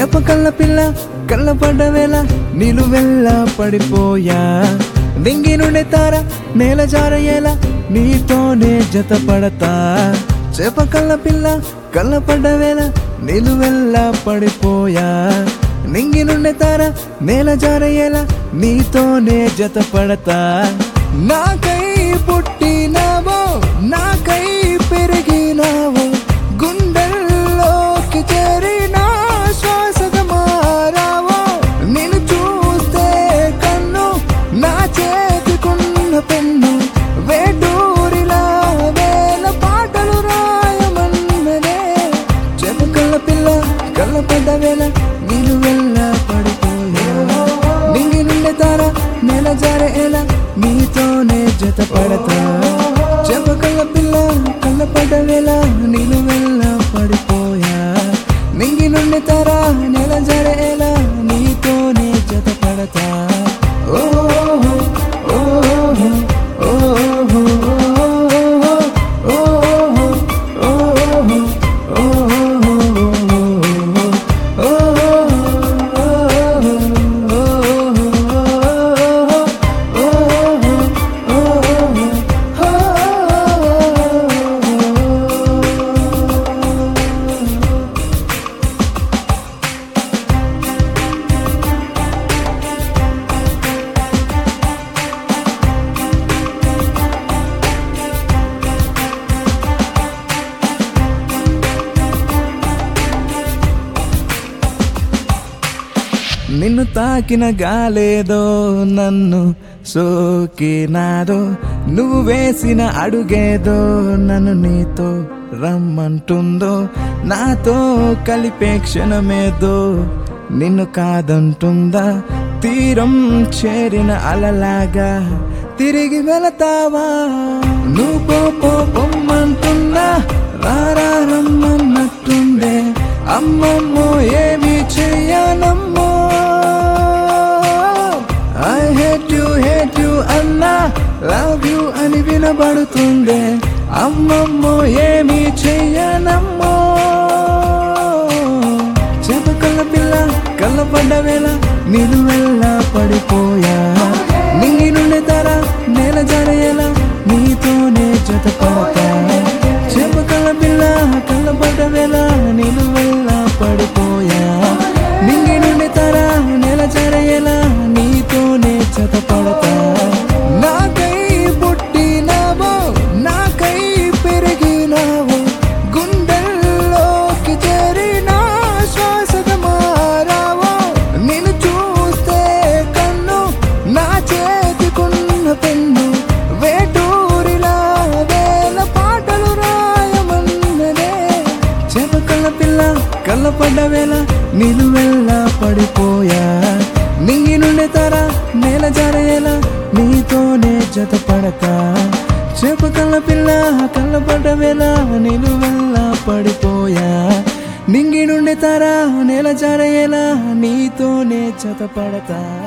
చేప కళ్ళ పిల్ల కళ్ళ పడ్డ వేళ నిలువెల్లా పడిపోయా నింగి నుండి తార నేల జారయ్యేలా నీతోనే జత పడతా చేప కళ్ళ పిల్ల కళ్ళ పడ్డ వేళ నిలువెల్లా పడిపోయా నింగి నుండి తార నేల జారయ్యేలా నీతోనే జత పడతా నాకై పుట్టినావో నాకై పెరిగినావో గుండెల్లోకి చేరిన శ్వాసగా మారావో నిన్ను చూస్తే కన్ను నా చేతికున్న పెన్ను వేటూరిలా వేల పాటలు రాయమన్నదే చెప్పు కళ్ళ పిల్ల కళ్ళ పడ్డ వేళ నీళ్ళు వెళ్ళ పడిపోయా నింగి నుండి తార నెల జారే ఎలా నీతోనే జత పడతా చెప్పు కళ్ళ పిల్ల కళ్ళ పడ్డ వేళ నీళ్ళు వెళ్ళ పడిపోయా నింగి నుండి తార నెల జారే ఎలా నీతోనే జత పడతా ఓ ఓ ఓ నిన్ను తాకిన గాలేదో నన్ను సోకినాదో నువ్వు వేసిన అడుగేదో నన్ను నీతో రమ్మంటుందో నాతో కలిపే క్షణమేదో నిన్ను కాదంటుందా తీరం చేరిన అలలాగా తిరిగి వెళతావా నువ్వు పో పో పొమ్మంటున్నా రారా రమ్మన్నట్టుందే అమ్మమ్మో ఏమి చెయ్యనమ్మో I hate you hate you అన్నా లవ్ యు అని వినబడుతుందే అమ్మమ్మో ఏమి చెయ్యనమ్మో చేప కళ్ళ పిల్ల కళ్ళ పడ్డ వేళ నేను వెళ్ళ పడిపోయా నింగి నుండి తర నేల జరయలా నీతోనే జత పడతా చేప కళ్ళ పిల్ల కళ్ళ పడ్డ వేళ నేను వెళ్ళ పడిపోయా నింగి నుండి తర నేల జరయలా నీతోనే జత పడతా నాకై పుట్టినావో నాకై పెరిగినావో గుండెల్లోకి చేరిన శ్వాసగా మారావో నిన్ను చూస్తే కన్ను నా చేతికున్న పెన్ను వేటూరిలా వేల పాటలు రాయమన్నదే చేప కళ్ళ పిల్ల కళ్ళ పడ్డ వేళ నిలువెల్ల పడిపోయా నింగి నుండి తర నేల జరయేలా నీతోనే జత పడతా చేప కళ్ళ పిల్ల కళ్ళ పడ్డ వేళ నిలువెల్ల పడిపోయా నింగి నుండి తర నేల జరయేలా నీతోనే జత పడతా